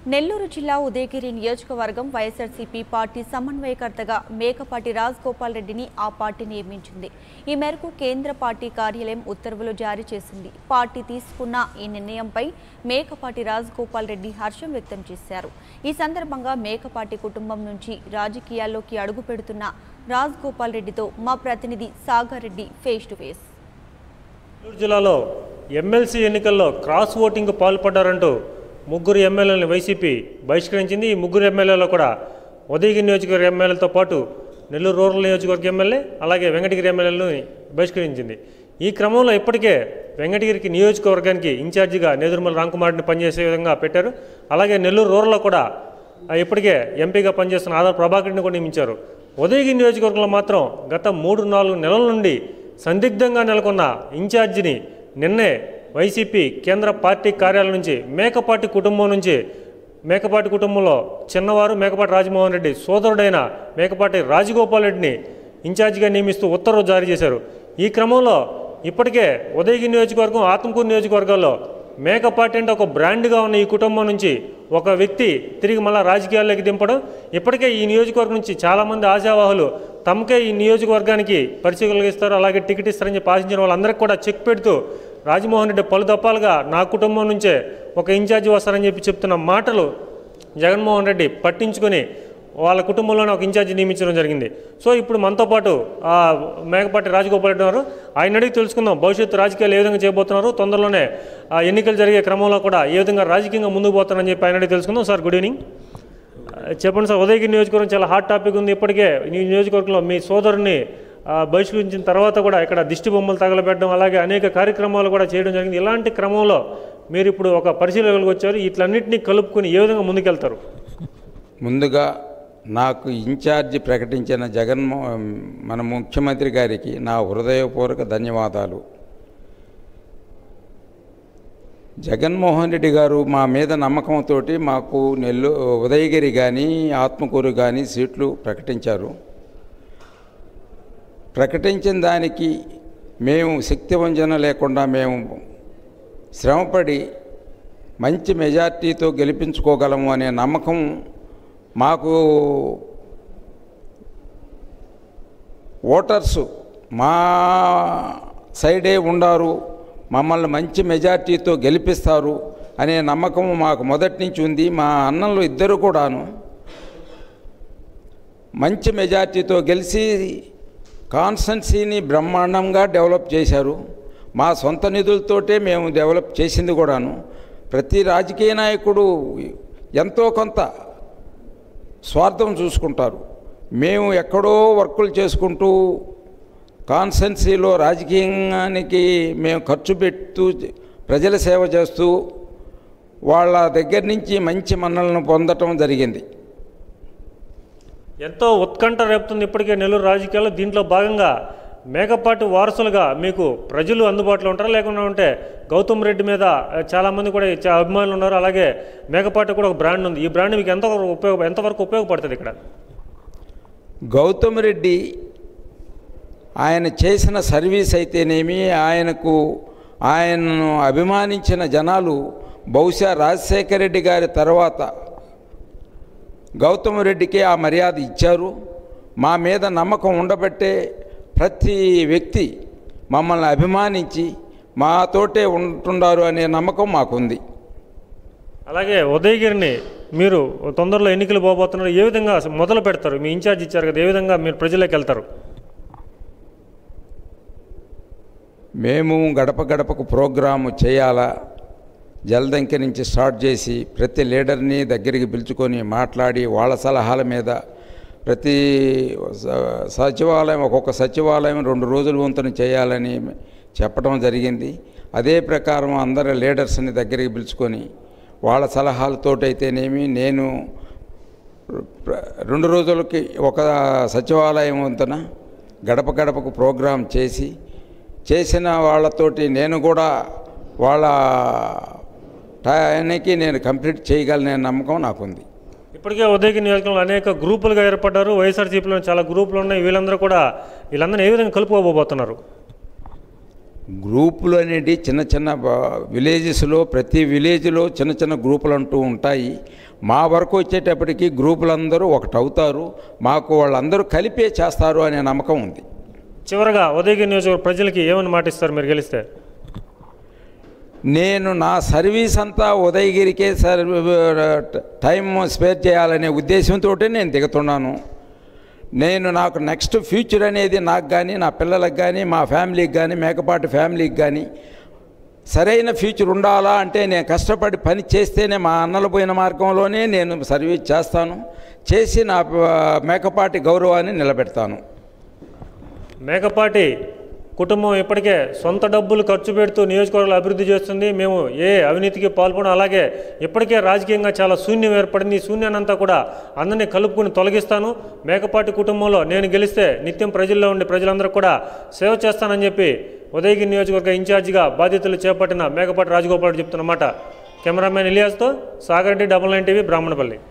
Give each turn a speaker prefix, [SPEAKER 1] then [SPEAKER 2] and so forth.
[SPEAKER 1] నెల్లూరు జిల్లా ఉదయగిరి నియోజకవర్గం YSRCP party సమన్వయకర్తగా మేకపాటి రాజ్ గోపాల్ రెడ్డిని ఆ పార్టీ నియమించింది ఈ మేరకు కేంద్ర పార్టీ కార్యాలయం ఉత్తర్వులు జారీ చేసింది పార్టీ తీసుకున్న ఈ నిర్ణయంపై మేకపాటి రాజ్ గోపాల్ రెడ్డి హర్షం వ్యక్తం చేశారు ఈ సందర్భంగా మేకపాటి కుటుంబం నుంచి రాజకీయాల్లోకి అడుగు పెడుతున్న రాజ్ గోపాల్ రెడ్డితో మా ప్రతినిధి Sagar Reddy face to face
[SPEAKER 2] Nellore జిల్లాలో ఎమ్మెల్సీ ఎన్నికల్లో క్రాస్ ఓటింగ్ పాల్పడ్డారంటూ ముగ్గురు ఎమ్మెల్యేలను వైసీపీ బహిష్కరించింది ఈ ముగ్గురు ఎమ్మెల్యేలు కూడా ఉదయగిరి నియోజకవర్గ ఎమ్మెల్యేలతో పాటు నెల్లూరు రూరల్ నియోజకవర్గ ఎమ్మెల్యే అలాగే వెంకటగిరి ఎమ్మెల్యేలను బహిష్కరించింది ఈ క్రమంలో ఇప్పటికే వెంకటగిరికి నియోజకవర్గానికి ఇన్ఛార్జిగా నేదురుమల రాంకుమార్ని పనిచేసే విధంగా పెట్టారు అలాగే నెల్లూరు రూరల్లో కూడా ఆ, ఇప్పటికే ఎంపీగా పనిచేస్తున్న ఆధార్ ప్రభాకర్ని కూడా నియమించారు ఉదయగిరి నియోజకవర్గంలో మాత్రం గత మూడు నాలుగు నెలల నుండి సందిగ్ధంగా నెలకొన్న ఇన్ఛార్జిని నిన్నే వైసీపీ కేంద్ర పార్టీ కార్యాలయం నుంచి మేకపాటి కుటుంబం నుంచి మేకపాటి కుటుంబంలో చిన్నవారు మేకపాటి రాజమోహన్ రెడ్డి సోదరుడైన మేకపాటి రాజగోపాల్ రెడ్డిని ఇన్ఛార్జిగా నియమిస్తూ ఉత్తర్వులు జారీ చేశారు ఈ క్రమంలో ఇప్పటికే ఉదయగిరి నియోజకవర్గం ఆత్మకూరు నియోజకవర్గాల్లో మేకపాటి అంటే ఒక బ్రాండ్గా ఉన్న ఈ కుటుంబం నుంచి ఒక వ్యక్తి తిరిగి మళ్ళీ రాజకీయాల్లోకి దింపడం ఇప్పటికే ఈ నియోజకవర్గం నుంచి చాలామంది ఆశావాహులు తమకే ఈ నియోజకవర్గానికి పరిచయం కలిగిస్తారు అలాగే టికెట్ ఇస్తారని చెప్పి ఆశించిన వాళ్ళందరికీ కూడా చెక్ పెడుతూ రాజమోహన్ రెడ్డి పలు దప్పాలుగా నా కుటుంబం నుంచే ఒక ఇన్ఛార్జి వస్తారని చెప్పి చెప్తున్న మాటలు జగన్మోహన్ రెడ్డి పట్టించుకొని వాళ్ళ కుటుంబంలోనే ఒక ఇన్ఛార్జి నియమించడం జరిగింది సో ఇప్పుడు మనతో పాటు ఆ, మేకపాటి రాజగోపాల్ రెడ్డి గారు ఆయన అడిగి తెలుసుకుందాం భవిష్యత్తు రాజకీయాలు ఏ విధంగా చేయబోతున్నారు తొందరలోనే ఆ, ఎన్నికలు జరిగే క్రమంలో కూడా ఏ విధంగా రాజకీయంగా ముందుకు పోతారని చెప్పి ఆయన అడిగి తెలుసుకుందాం సార్ గుడ్ ఈవినింగ్ ఆ, చెప్పండి సార్ ఉదయగిరి నియోజకవర్గం చాలా హాట్ టాపిక్ ఉంది ఇప్పటికే ఈ నియోజకవర్గంలో మీ సోదరుని ఆ, బహిష్కరించిన తర్వాత కూడా ఇక్కడ దిష్టి బొమ్మలు తగలబెట్టడం అలాగే అనేక కార్యక్రమాలు కూడా చేయడం జరిగింది ఇలాంటి క్రమంలో మీరు ఇప్పుడు ఒక పరిశీలనకు వచ్చారు ఇట్లన్నింటినీ కలుపుకొని ఏ విధంగా ముందుకెళ్తారు
[SPEAKER 3] ముందుగా నాకు ఇన్ఛార్జి ప్రకటించిన జగన్మో మన ముఖ్యమంత్రి గారికి నా హృదయపూర్వక ధన్యవాదాలు జగన్మోహన్ రెడ్డి గారు మా మీద నమ్మకంతో మాకు నెల్లు ఉదయగిరి కానీ ఆత్మకూరు కానీ సీట్లు ప్రకటించారు ప్రకటించిన దానికి మేము శక్తి వంచన లేకుండా మేము శ్రమపడి మంచి మెజార్టీతో గెలిపించుకోగలము అనే నమ్మకం మాకు ఓటర్సు మా సైడే ఉండారు మమ్మల్ని మంచి మెజార్టీతో గెలిపిస్తారు అనే నమ్మకం మాకు మొదటి నుంచి ఉంది మా అన్నలు ఇద్దరు కూడాను మంచి మెజార్టీతో గెలిచి కాన్స్టెన్సీని బ్రహ్మాండంగా డెవలప్ చేశారు మా సొంత నిధులతోటే మేము డెవలప్ చేసింది కూడాను ప్రతి రాజకీయ నాయకుడు ఎంతో కొంత స్వార్థం చూసుకుంటారు మేము ఎక్కడో వర్కులు చేసుకుంటూ కాన్స్టెన్సీలో రాజకీయానికి మేము ఖర్చు పెడుతూ ప్రజల సేవ చేస్తూ వాళ్ళ దగ్గర నుంచి మంచి మన్నలను పొందటం జరిగింది
[SPEAKER 2] ఎంతో ఉత్కంఠ రేపుతుంది ఇప్పటికే నెల్లూరు రాజకీయాల్లో దీంట్లో భాగంగా మేకపాటి వారసులుగా మీకు ప్రజలు అందుబాటులో ఉంటారా లేకుండా ఉంటే గౌతమ్ రెడ్డి మీద ఆ, చాలామంది కూడా చా- అభిమానులు ఉన్నారు అలాగే మేకపాటి కూడా ఒక బ్రాండ్ ఉంది ఈ బ్రాండ్ మీకు ఎంతవరకు ఉపయోగ ఎంతవరకు ఉపయోగపడుతుంది ఇక్కడ
[SPEAKER 3] గౌతమ్ రెడ్డి ఆయన చేసిన సర్వీస్ అయితేనేమి ఆయనకు ఆయనను అభిమానించిన జనాలు బహుశా రాజశేఖర రెడ్డి గారి తర్వాత గౌతమ్ రెడ్డికి ఆ మర్యాద ఇచ్చారు మా మీద నమ్మకం ఉండబట్టే ప్రతి వ్యక్తి మమ్మల్ని అభిమానించి మాతోటే ఉంటున్నారు అనే నమ్మకం మాకుంది
[SPEAKER 2] అలాగే ఉదయగిరిని మీరు తొందరలో ఎన్నికలు పోబోతున్నారు ఏ విధంగా అసలు మొదలు పెడతారు మీ ఇన్ఛార్జ్ ఇచ్చారు కదా ఏ విధంగా మీరు ప్రజలకు వెళ్తారు
[SPEAKER 3] మేము గడప గడపకు ప్రోగ్రాము చేయాలా జలదంకి నుంచి స్టార్ట్ చేసి ప్రతి లీడర్ని దగ్గరికి పిలుచుకొని మాట్లాడి వాళ్ళ సలహాల మీద ప్రతి స- సచివాలయం ఒక్కొక్క సచివాలయం రెండు రోజుల వంతున చేయాలని చెప్పడం జరిగింది అదే ప్రకారం అందరి లీడర్స్ని దగ్గరికి పిలుచుకొని వాళ్ళ సలహాలతోటైతేనేమి నేను ప్ర- రెండు రోజులకి ఒక సచివాలయం వంతున గడప గడపకు ప్రోగ్రాం చేసి చేసిన వాళ్ళతోటి నేను కూడా వాళ్ళ టయానికి నేను కంప్లీట్ చేయగలనే నమ్మకం నాకుంది
[SPEAKER 2] ఇప్పటికే ఉదయగిరి నియోజకవర్గంలో అనేక గ్రూపులుగా ఏర్పడ్డారు వైఎస్ఆర్సీపీలో చాలా గ్రూపులు ఉన్నాయి వీళ్ళందరూ కూడా వీళ్ళందరూ ఏ విధంగా కలుపుకోబోతున్నారు
[SPEAKER 3] గ్రూపులు అనేటి చిన్న చిన్న బ- విలేజెస్లో ప్రతి విలేజ్లో చిన్న చిన్న గ్రూపులు అంటూ ఉంటాయి మా వరకు వచ్చేటప్పటికి గ్రూపులందరూ ఒకటవుతారు మాకు వాళ్ళందరూ కలిపే చేస్తారు అనే నమ్మకం ఉంది
[SPEAKER 2] చివరగా ఉదయగిరి నియోజకవర్గ ప్రజలకి ఏమని మాటిస్తారు మీరు గెలిస్తే
[SPEAKER 3] నేను నా సర్వీస్ అంతా ఉదయగిరికే సర్ టైం స్పేర్ చేయాలనే ఉద్దేశంతో నేను దిగుతున్నాను నేను నాకు నెక్స్ట్ ఫ్యూచర్ అనేది నాకు కానీ నా పిల్లలకు కానీ మా ఫ్యామిలీకి కానీ మేకపాటి ఫ్యామిలీకి కానీ సరైన ఫ్యూచర్ ఉండాలా అంటే నేను కష్టపడి పని చేస్తేనే మా అన్నలు పోయిన మార్గంలోనే నేను సర్వీస్ చేస్తాను చేసి నా ఆ, మేకపాటి గౌరవాన్ని నిలబెడతాను
[SPEAKER 2] మేకపాటి కుటుంబం ఇప్పటికే సొంత డబ్బులు ఖర్చు పెడుతూ నియోజకవర్గాలు అభివృద్ధి చేస్తుంది మేము ఏ అవినీతికి పాల్పడం అలాగే ఇప్పటికే రాజకీయంగా చాలా శూన్యం ఏర్పడింది ఈ శూన్యాన్నంతా కూడా అందరినీ కలుపుకుని తొలగిస్తాను మేకపాటి కుటుంబంలో నేను గెలిస్తే నిత్యం ప్రజల్లో ఉండి ప్రజలందరూ కూడా సేవ చేస్తానని చెప్పి ఉదయగిరి నియోజకవర్గ ఇన్ఛార్జిగా బాధ్యతలు చేపట్టిన మేకపాటి రాజగోపాల్ చెప్తున్నమాట కెమెరామెన్ ఇలియాస్తో Sagar Reddy double nine TV Brahmanapalli